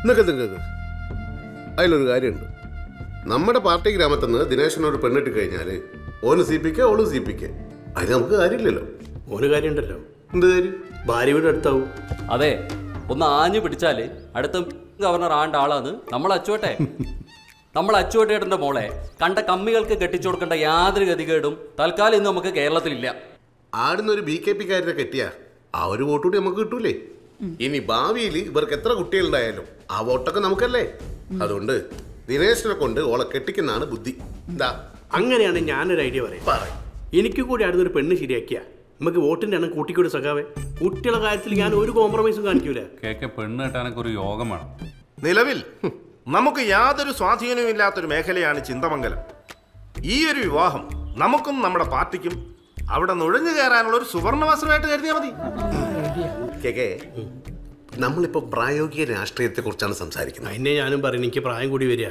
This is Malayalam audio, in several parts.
നിനക്ക് നിൽക്കുക അതിലൊരു കാര്യമുണ്ട് നമ്മുടെ പാർട്ടി ഗ്രാമത്തിൽ നിന്ന് ദിനേശനോട് പെണ്ണിട്ട് കഴിഞ്ഞാൽ ഓന് സി പിക്ക് ഓള് സി പിക്ക് അതിന് നമുക്ക് കാര്യമില്ലല്ലോ ഓന് കാര്യമുണ്ടല്ലോ എന്ത് കാര്യം ഭാര്യ വീട് അടുത്താവും അതെ ഒന്ന് ആഞ്ഞു പിടിച്ചാല് അടുത്ത ഗവർണർ ആണ്ട ആളാണ് നമ്മൾ അച്ചുവട്ടെ നമ്മൾ അച്ചുവട്ടേട്ടന്റെ മോളെ കണ്ട കമ്മികൾക്ക് കെട്ടിച്ചു കൊടുക്കേണ്ട യാതൊരു ഗതികേടും തൽക്കാലം ഇന്ന് നമുക്ക് കേരളത്തിലില്ല ആടുന്ന ഒരു ബി കെ പി കാരനെ കെട്ടിയാ ആ ഒരു വോട്ട് കൂടി നമുക്ക് കിട്ടൂലേ ഇനി ഭാവിയിൽ ഇവർക്ക് എത്ര കുട്ടികളുണ്ടായാലും ആ വോട്ടൊക്കെ നമുക്കല്ലേ അതുകൊണ്ട് ദിനേശനെ കൊണ്ട് ഓളെ കെട്ടിക്കുന്നതാണ് ബുദ്ധി എന്താ അങ്ങനെയാണ് ഞാനൊരു ഐഡിയ പറയാം എനിക്ക് കൂടി അടുത്തൊരു പെണ്ണ് ശരിയാക്കിയ നമുക്ക് വോട്ടിന്റെ എണ്ണം കൂട്ടിക്കൂടി സഖാവേ കുട്ടികളുടെ കാര്യത്തിൽ ഞാൻ ഒരു കോംപ്രമൈസും കാണിക്കൂല കേക്ക് പെണ്ണ് കെട്ടാനൊക്കെ ഒരു യോഗം വേണം നിലവിൽ നമുക്ക് യാതൊരു സ്വാധീനവും ഇല്ലാത്തൊരു മേഖലയാണ് ചിന്തമംഗലം ഈ ഒരു വിവാഹം നമുക്കും നമ്മുടെ പാർട്ടിക്കും അവിടെ നുഴഞ്ഞു കയറാനുള്ള ഒരു സുവർണവസരമായിട്ട് കരുതിയാൽ മതി കേക്കേ നമ്മളിപ്പോ പ്രായോഗിക രാഷ്ട്രീയത്തെ കുറിച്ചാണ് സംസാരിക്കുന്നത് അതിനെ ഞാനും പറയുന്നത് എനിക്ക് പ്രായം കൂടി വരിക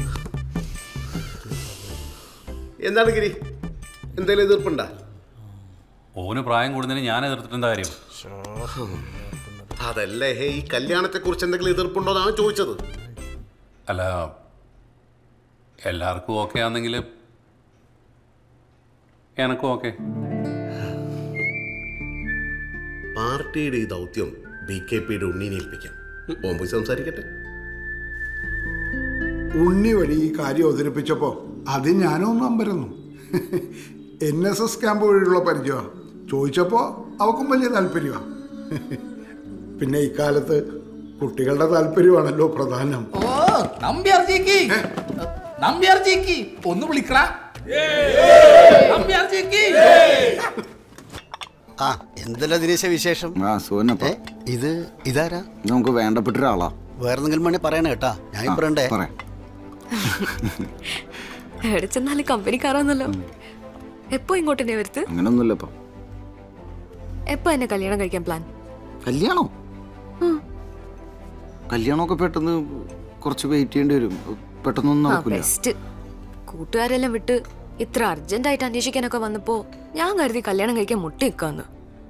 എന്താണ് ഗിരി എന്തെങ്കിലും എതിർപ്പുണ്ടാ ഓന് പ്രായം കൂടുന്നതിന് ഞാൻ എതിർത്തിട്ടെന്താ കാര്യം അതല്ലേ ഹേ ഈ കല്യാണത്തെ കുറിച്ച് എന്തെങ്കിലും എതിർപ്പുണ്ടോ എന്നാണ് ചോദിച്ചത് അല്ല എല്ലാവർക്കും ഓക്കെ ആണെങ്കിൽ എനക്കും ഓക്കെ പാർട്ടിയുടെ ഈ ദൗത്യം ബി കെ പിയുടെ ഉണ്ണീനെ ഏൽപ്പിക്കാം ഓൻ പോയി സംസാരിക്കട്ടെ ഉണ്ണി വഴി ഈ കാര്യം അവതരിപ്പിച്ചപ്പോൾ അത് ഞാനൊന്നും അമ്പരന്നു എൻ എസ് എസ് ക്യാമ്പ് വഴിയുള്ള പരിചയമാണ് ചോദിച്ചപ്പോൾ അവക്കും വലിയ താല്പര്യമാണ് പിന്നെ ഇക്കാലത്ത് കുട്ടികളുടെ താല്പര്യമാണല്ലോ പ്രധാനം ഓ നമ്പ്യാർജിക്ക് നമ്പ്യാർജിക്ക് ഒന്ന് വിളിക്കടാ നമ്പ്യാർജിക്ക് ആ എന്തല്ല ദിനേശ വിശേഷം ആ സുവനപ്പ ഇത് ഇതാരാ നമുക്ക് വേണ്ടപ്പെട്ട ഒരാളാ വേറെന്തെങ്കിലും വേണേ പറയണേ കേട്ടാ ഞാൻ ആ, പറയണ്ടേ പറയാം എവിടെ ചെന്നാലും കമ്പനിക്കാരാന്നല്ലോ എപ്പോ ഇങ്ങോട്ട് തന്നെ വരുത്ത് അങ്ങനൊന്നുമില്ല ഇപ്പൊ എപ്പോ എന്നെ കല്യാണം കഴിക്കാൻ പ്ലാൻ കല്യാണോ കല്യാണമൊക്കെ പെട്ടെന്ന് കുറച്ച് വെയിറ്റ് ചെയ്യേണ്ടി വരും പെട്ടെന്നൊന്നും ആ നടക്കില്ല ബെസ്റ്റ് കൂട്ടുകാരെല്ലാം വിട്ട് ഇത്ര അർജന്റ് ആയിട്ട് അന്വേഷിക്കാനൊക്കെ വന്നപ്പോ ഞാൻ കരുതി കല്യാണം കഴിക്കാൻ മുട്ടി നിക്കാന്ന്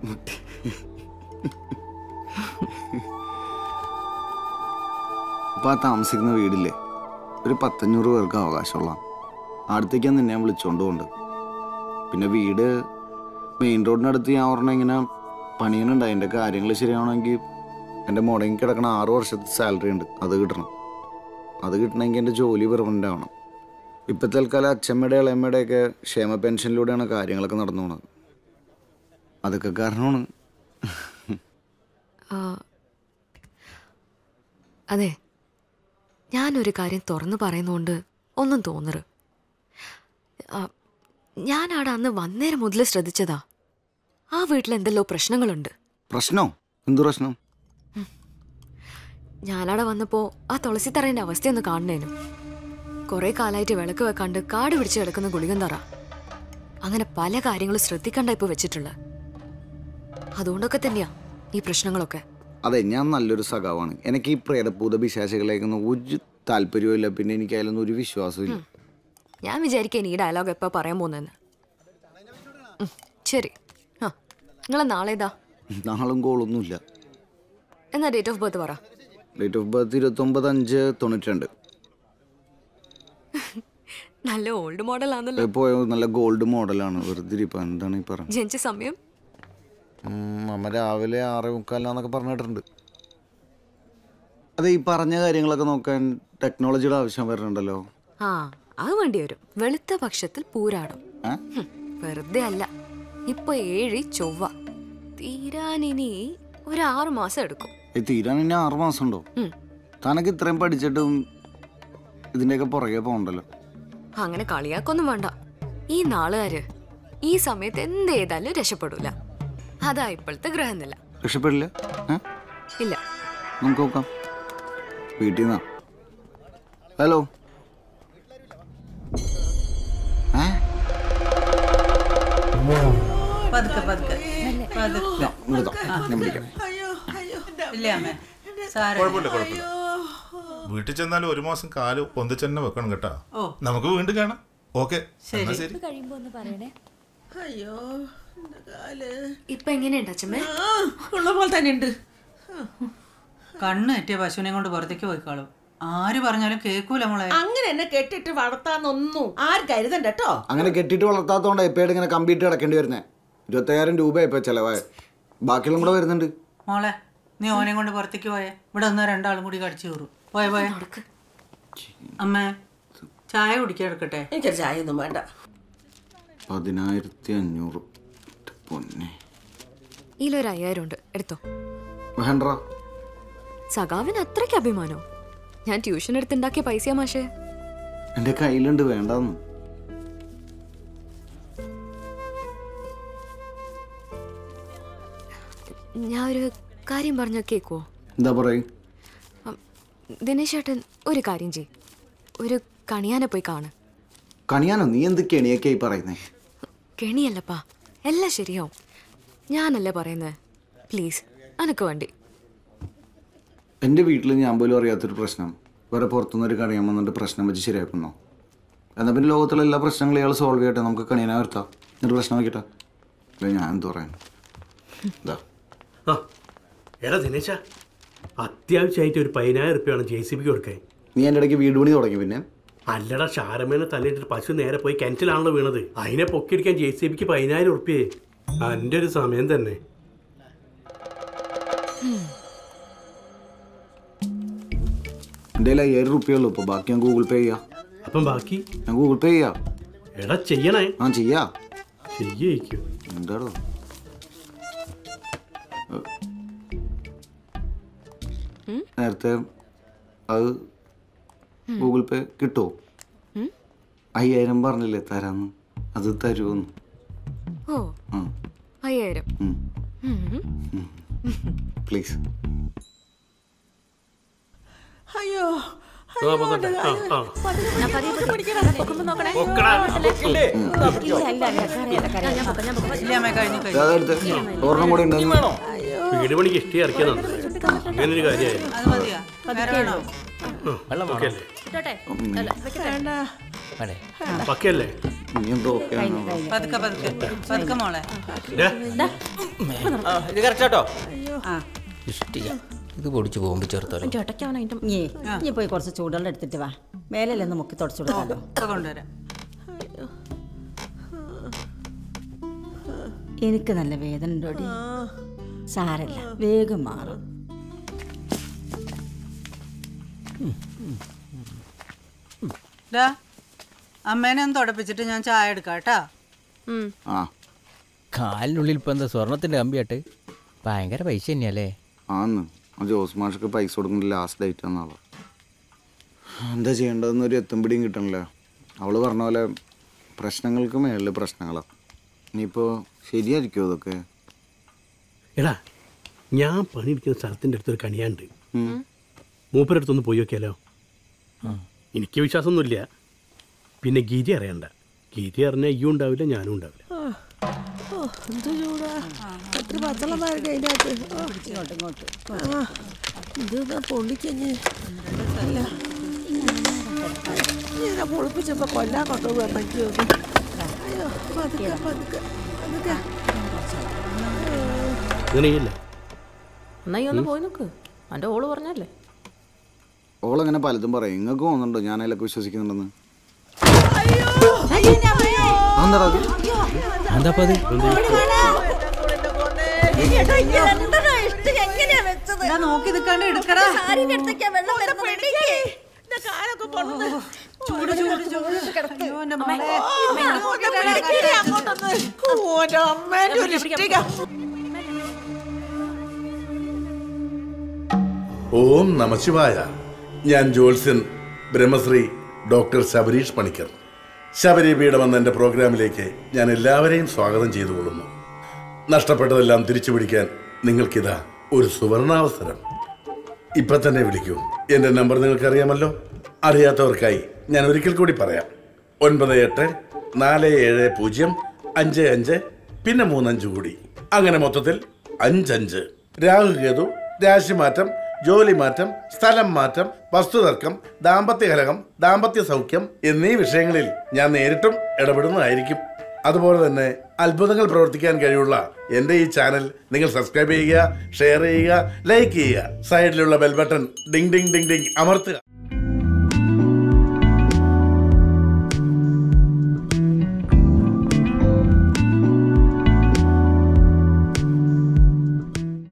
ഇപ്പൊ ആ താമസിക്കുന്ന വീടില്ലേ ഒരു പത്തഞ്ഞൂറ് പേർക്ക് അവകാശമുള്ള അടുത്തേക്കാണ് നിന്നെ ഞാൻ വിളിച്ചോണ്ട് പോകുന്നുണ്ട് പിന്നെ വീട് മെയിൻ റോഡിനടുത്ത് ഞാൻ പറഞ്ഞ ഇങ്ങനെ പണിയണുണ്ട് അതിൻ്റെ കാര്യങ്ങൾ ശരിയാവണമെങ്കിൽ എൻ്റെ മുടങ്ങി കിടക്കണ ആറ് വർഷത്തെ സാലറി ഉണ്ട് അത് കിട്ടണം അത് കിട്ടണമെങ്കിൽ എൻ്റെ ജോലി പെർമനൻ്റ് ആവണം ഇപ്പം തൽക്കാലം അച്ഛമ്മയുടെ ഇളയമ്മയുടെയൊക്കെ ക്ഷേമ പെൻഷനിലൂടെയാണ് കാര്യങ്ങളൊക്കെ നടന്നു പോണത് അതൊക്കെ കാരണമാണ് ആ, അതെ ഞാനൊരു കാര്യം തുറന്നു പറയുന്നോണ്ട് ഒന്നും തോന്നറ് ആ, ഞാനവിടെ അന്ന് വന്നേരം മുതൽ ശ്രദ്ധിച്ചതാ ആ വീട്ടിൽ എന്തെല്ലോ പ്രശ്നങ്ങളുണ്ട് പ്രശ്നോ എന്ത് പ്രശ്നം ഞാനവിടെ വന്നപ്പോ ആ തുളസി തറേന്റെ അവസ്ഥയൊന്ന് കാണണേനു കുറെ കാലായിട്ട് വിളക്ക് വെക്കാണ്ട് കാട് പിടിച്ച് കിടക്കുന്ന ഗുളികൻ തറ അങ്ങനെ പല കാര്യങ്ങളും ശ്രദ്ധിക്കണ്ട ഇപ്പൊ വെച്ചിട്ടുള്ള അതുകൊണ്ടൊക്കെ തന്നെയാ ഈ പ്രശ്നങ്ങളൊക്കെ അതെ ഞാൻ നല്ലൊരു സഖാവാണ് എനിക്ക് ഈ പ്രേതഭൂത പിശാചികളേക്കൊന്നും ഒരു താല്പര്യവും ഇല്ല പിന്നെ എനിക്ക് അതിലൊന്നും ഒരു വിശ്വാസവും ഇല്ല ഞാൻ വിചാരിക്കാൻ ഈ ഡയലോഗ് എപ്പോ പറയാൻ പോകുന്നെന്ന് ഉം, ശരി ആ നിങ്ങളെ നാളെ ഏതാ നാളും കോളൊന്നുമില്ല എന്നാ ഡേറ്റ് ഓഫ് ബർത്ത് പറ ഡേറ്റ് ഓഫ് ബർത്ത് ഇരുപത്തൊമ്പത് അഞ്ച് തൊണ്ണൂറ്റി രണ്ട് നല്ല ഓൾഡ് മോഡൽ ആണല്ലോ പോയ നല്ല ഗോൾഡ് മോഡലാണ് വെറുതെ ഇരിപ്പം എന്താണ് ഈ പറഞ്ഞത് ജനിച്ച സമയം ഉം, അമ്മ രാവിലെ ആറേ മുക്കാലാന്നൊക്കെ പറഞ്ഞിട്ടുണ്ട് അതെ ഈ പറഞ്ഞ കാര്യങ്ങളൊക്കെ നോക്കാൻ ടെക്നോളജിയുടെ ആവശ്യം വരുന്നുണ്ടല്ലോ ആ അത് വേണ്ടി വരും വെളുത്ത പക്ഷത്തിൽ പൂരാടം ഏ? ഹും, വെറുതെ അല്ല ഇപ്പൊ ഏഴി ചൊവ്വ തീരാനിനി ഒരു ആറു മാസം എടുക്കും ഈ തീരാൻ ഇനി ആറ് മാസം ഉണ്ടോ ഉം. തനക്ക് ഇത്രയും പഠിച്ചിട്ടും ഇതിൻ്റെയൊക്കെ പുറകെ പോകണ്ടല്ലോ അങ്ങനെ കളിയാക്കൊന്നും വേണ്ട ഈ നാളുകാര് ഈ സമയത്ത് എന്ത് ചെയ്താലും രക്ഷപ്പെടൂല അതാ ഇപ്പോഴത്തെ ഗ്രഹനില രക്ഷപ്പെടില്ല ഏ? ഇല്ല നമുക്ക് നോക്കാം വീട്ടിൽ നിന്നാ ഹലോ ഏ പതുക്കെ പതുക്കെ പതുക്കെ ഞാൻ നിർത്താം. ഞാൻ വിളിക്കാം. ഇല്ലേ അമ്മേ സാരമില്ല. കുഴപ്പമില്ല കുഴപ്പമില്ല വീട്ടിൽ ചെന്നാലും ഒരു മാസം കാല് പൊന്തിച്ചെന്നെ വെക്കണം കേട്ടാ ഓ. നമുക്ക് വീണ്ടും കാണാം ഓക്കെ ശരി. ശരി കഴിയുമ്പോ ഒന്ന് പറയണേ അയ്യോ എന്റെ കാല് ഇപ്പൊ എങ്ങനെയുണ്ട് അച്ഛമ്മേ ആ, ഉള്ള പോലെ തന്നെ ഉണ്ട് കണ്ണ് തെറ്റിയ പശുവിനെ കൊണ്ട് പുറത്തേക്ക് പോയിക്കോളും ആര് പറഞ്ഞാലും കേൾക്കൂല മോളെ അങ്ങനെ എന്നെ കെട്ടിട്ട് വളർത്താന്നൊന്നും ആര് കരുതണ്ട കേട്ടോ അങ്ങനെ കെട്ടിട്ട് വളർത്താത്തോണ്ട് എപ്പോഴും ഇങ്ങനെ കമ്പിയിട്ട് കിടക്കേണ്ടി വരുന്നേ ഇരുപത്തയ്യായിരം രൂപ ഇപ്പൊ ചെലവായ ബാക്കിയുള്ള കൂടെ വരുന്നുണ്ട് മോളെ നീ ഓനെ കൊണ്ട് പുറത്തേക്ക് പോയേ ഇവിടെ ഒന്ന് രണ്ടാളും കൂടി കടിച്ചു കയറും പോയ പോയ അമ്മേ ചായ കുടിക്കാൻ എടുക്കട്ടെ എനിക്കൊരു ചായ ഒന്നും വേണ്ട പതിനായിരത്തി അഞ്ഞൂറ് എൻ്റെ പൊന്നെ ഇതിലൊരു അയ്യായിരം ഉണ്ട് എടുത്തോ വേണ്ട സഖാവിന് അത്രയ്ക്ക് അഭിമാനോ ഞാൻ ട്യൂഷൻ എടുത്തുണ്ടാക്കിയ പൈസയാ മാഷേ എൻ്റെ കയ്യിലുണ്ട് വേണ്ടെന്ന് ഞാൻ ഒരു കാര്യം പറഞ്ഞ കേക്കുവോ എന്താ പറയും ദിനേശ് ചേട്ടൻ ഒരു കാര്യം ചെയ് ഒരു കണിയാനെ പോയി കാണ് കണിയാനോ നീ എന്ത് കെണിയൊക്കെയായി പറയുന്നേ കെണിയല്ലപ്പാ എല്ലാം ശരിയാവും ഞാനല്ലേ പറയുന്നത് പ്ലീസ് അനക്ക് വേണ്ടി എൻ്റെ വീട്ടിൽ ഞാൻ പോലും അറിയാത്തൊരു പ്രശ്നം വേറെ പുറത്തുനിന്ന് ഒരു കണിയാൻ വന്നിട്ട് പ്രശ്നം വെച്ച് ശരിയാക്കുന്നോ എന്നാൽ പിന്നെ ലോകത്തുള്ള എല്ലാ പ്രശ്നങ്ങളും ഇയാൾ സോൾവ് ചെയ്യട്ടെ നമുക്ക് കണിയനെ വരുത്താം എന്നിട്ട് പ്രശ്നം വയ്ക്കട്ടെ അല്ല ഞാൻ എന്ത് പറയാൻ ഇതാ ആ എടാ ദിനേശ അത്യാവശ്യമായിട്ട് ഒരു പതിനായിരം റുപ്യാണ് ജെ സി ബിക്ക് കൊടുക്കാൻ നീ എൻ്റെ ഇടയ്ക്ക് വീട് പണി തുടങ്ങി പിന്നെ അല്ലടാ ഷാരമേനെ തല്ലിട്ട് പശു നേരെ പോയി കിണറ്റിലാണല്ലോ വീണത് അതിനെ പൊക്കിയടിക്കാൻ ജെ സി ബിക്ക് പതിനായിരം ഉറുപ്പ്യേ എൻ്റെ ഒരു സമയം തന്നെ എൻ്റെ കയ്യിൽ അയ്യായിരം റുപ്യ ഉള്ളൂ ഇപ്പോൾ ബാക്കി ഞാൻ ഗൂഗിൾ പേ ചെയ്യാം അപ്പം ബാക്കി ഞാൻ ഗൂഗിൾ പേ ചെയ്യാം എടാ ചെയ്യണേ ആ ചെയ്യാ ചെയ്യേക്കും എന്താടോ നേരത്തെ അത് ഗൂഗിൾ പേ കിട്ടുമോ ഉം? അയ്യായിരം പറഞ്ഞില്ലേ തരാന്ന് അത് തരുമെന്ന് ഓ ആ അയ്യായിരം ഉം. ഉം. പ്ലീസ് അയ്യോ ആ, പതട്ടെ. ആ, ആ. ഇല്ല അമ്മേ കഴിഞ്ഞു കഴിഞ്ഞു അതെടുത്ത് ഒരെണ്ണം കൂടെ ഉണ്ടെന്ന് വീട് പണിക്ക് ഇഷ്ടി ഇറക്കിയതാണ് അങ്ങനെ ഒരു കാര്യമായി അത് മതിയാ വേറെ വേണോ ഓക്കെ അല്ലേ പക്കല്ലേ നീ എന്തോ ഓക്കെ ആണോ പതുക്കെ പതുക്കെ പതുക്കെ മോളെ ഇത് കറക്റ്റ് കേട്ടോ ആ ഇഷ്ടിക ഇത് പൊടിച്ച് ബോംബ് ചേർത്താലോ നീ നീ പോയി കുറച്ച് ചൂടുവെള്ളം എടുത്തിട്ട് വാ മേലെല്ലാം മുക്കി തുടച്ചു കൊടുക്കാലോ ഇപ്പൊ കൊണ്ടുവരാം എനിക്ക് നല്ല വേദന ഉണ്ടോടി സാരല്ല വേഗം മാറും ഡാ അമ്മേനെ ഒന്ന് തുടപ്പിച്ചിട്ട് ഞാൻ ചായ എടുക്കാം കേട്ടാ ആ കാലിനുള്ളിൽ ഇപ്പൊ എന്താ സ്വർണത്തിന്റെ കമ്പിയാട്ട് ഭയങ്കര പൈസ തന്നെയല്ലേ ആന്ന് ആ ജോസ് മാഷക്ക് പൈസ കൊടുക്കുന്ന ലാസ്റ്റ് ഡേറ്റ് എന്നാളോ എന്താ ചെയ്യേണ്ടതെന്ന് ഒരു എത്തും പിടിയും കിട്ടണില്ല അവള് പറഞ്ഞ പോലെ പ്രശ്നങ്ങൾക്ക് മേളിൽ പ്രശ്നങ്ങളാണ് ഇനിയിപ്പോൾ ശരിയായിരിക്കുമോ ഇതൊക്കെ എടാ ഞാൻ പണിയെടുക്കുന്ന സ്ഥലത്തിൻ്റെ അടുത്തൊരു കണിയാണ്ട് ഉം. മൂപ്പരുടെ അടുത്തൊന്ന് പോയി നോക്കിയാലോ എനിക്ക് വിശ്വാസമൊന്നുമില്ല പിന്നെ ഗിരി അറിയണ്ട ഗിരി അറിഞ്ഞാൽ ഈയും ഉണ്ടാവില്ല ഞാനും ഉണ്ടാവില്ല എന്ത് ചൂടാ എത്ര പച്ചളം താഴെ അതിനകത്ത് ഇങ്ങോട്ട് ഇങ്ങോട്ട് ആ ഇത് പൊള്ളിക്കഞ്ഞ് അല്ല ഇങ്ങനെ പൊളിപ്പിച്ചപ്പോ കൊല്ലാൻ കൊണ്ടുപോകാൻ പറ്റുമോ അയ്യോ പതുക്കെ പതുക്കെ പതുക്കെ അങ്ങനെയല്ലേ എന്നാ ഈ ഒന്ന് പോയി നോക്ക് എൻ്റെ ഓള് പറഞ്ഞല്ലേ ഓളങ്ങനെ പലതും പറയും നിങ്ങൾക്ക് തോന്നുന്നുണ്ടോ ഞാൻ അതിലൊക്കെ വിശ്വസിക്കുന്നുണ്ടെന്ന് അതെന്താടാ അത്? എന്താ അത് ഇതാ നോക്കി നിൽക്കാണ്ട് എടുക്കടാ ചൂട് ചൂട് ചൂട് അയ്യോ, എൻ്റെ മോളെ. ഓന്റെ അമ്മേന്റെ ഒരു ഇഷ്ടിക ഓം നമശിവായ ഞാൻ ജോത്സ്യൻ ബ്രഹ്മശ്രീ ഡോക്ടർ ശബരീഷ് പണിക്കർ ശബരി പീഠം എന്ന എൻ്റെ പ്രോഗ്രാമിലേക്ക് ഞാൻ എല്ലാവരെയും സ്വാഗതം ചെയ്തു കൊള്ളുന്നു നഷ്ടപ്പെട്ടതെല്ലാം തിരിച്ചു പിടിക്കാൻ നിങ്ങൾക്കിതാ ഒരു സുവർണാവസരം ഇപ്പൊ തന്നെ വിളിക്കൂ എൻ്റെ നമ്പർ നിങ്ങൾക്കറിയാമല്ലോ അറിയാത്തവർക്കായി ഞാൻ ഒരിക്കൽ കൂടി പറയാം ഒൻപത് എട്ട് നാല് ഏഴ് പൂജ്യം അഞ്ച് അഞ്ച് പിന്നെ മൂന്നഞ്ച് കൂടി അങ്ങനെ മൊത്തത്തിൽ അഞ്ചഞ്ച് രാഹുകേതു രാശിമാറ്റം ജോലി മാറ്റം സ്ഥലം മാറ്റം വസ്തുതർക്കം ദാമ്പത്യ കലഹം ദാമ്പത്യ സൗഖ്യം എന്നീ വിഷയങ്ങളിൽ ഞാൻ നേരിട്ടും ഇടപെടുന്നതായിരിക്കും അതുപോലെ തന്നെ അത്ഭുതങ്ങൾ പ്രവർത്തിക്കാൻ കഴിവുള്ള എൻ്റെ ഈ ചാനൽ നിങ്ങൾ സബ്സ്ക്രൈബ് ചെയ്യുക ഷെയർ ചെയ്യുക ലൈക്ക് ചെയ്യുക സൈഡിലുള്ള bell button ding ding ding ding അമർത്തുക